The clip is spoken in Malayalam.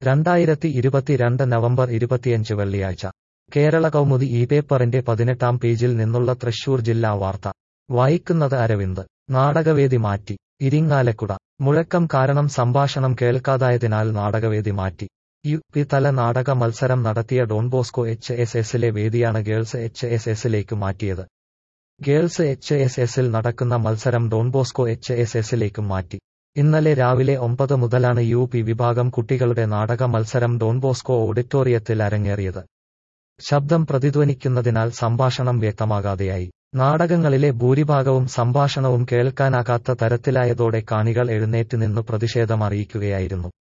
രണ്ടായിരത്തി ഇരുപത്തിരണ്ട് നവംബർ ഇരുപത്തിയഞ്ച് വെള്ളിയാഴ്ച കേരള കൗമുദി ഈ പേപ്പറിന്റെ പതിനെട്ടാം പേജിൽ നിന്നുള്ള തൃശൂർ ജില്ലാ വാർത്ത വായിക്കുന്നത് അരവിന്ദ് നാടകവേദി മാറ്റി ഇരിങ്ങാലക്കുട മുഴക്കം കാരണം സംഭാഷണം കേൾക്കാതായതിനാൽ നാടകവേദി മാറ്റി യു പി തല നാടക മത്സരം നടത്തിയ ഡോൺബോസ്കോ എച്ച് എസ് എസിലെ വേദിയാണ് ഗേൾസ് എച്ച് എസ് എസിലേക്ക് മാറ്റിയത് ഗേൾസ് എച്ച് എസ് എസിൽ നടക്കുന്ന മത്സരം ഡോൺബോസ്കോ എച്ച് എസ് എസിലേക്കും മാറ്റി ഇന്നലെ രാവിലെ ഒമ്പത് മുതലാണ് യു പി വിഭാഗം കുട്ടികളുടെ നാടക മത്സരം ഡോൺബോസ്കോ ഓഡിറ്റോറിയത്തിൽ അരങ്ങേറിയത് ശബ്ദം പ്രതിധ്വനിക്കുന്നതിനാൽ സംഭാഷണം വ്യക്തമാകാതെയായി നാടകങ്ങളിലെ ഭൂരിഭാഗവും സംഭാഷണവും കേൾക്കാനാകാത്ത തരത്തിലായതോടെ കാണികൾ എഴുന്നേറ്റ് നിന്ന് പ്രതിഷേധമറിയിക്കുകയായിരുന്നു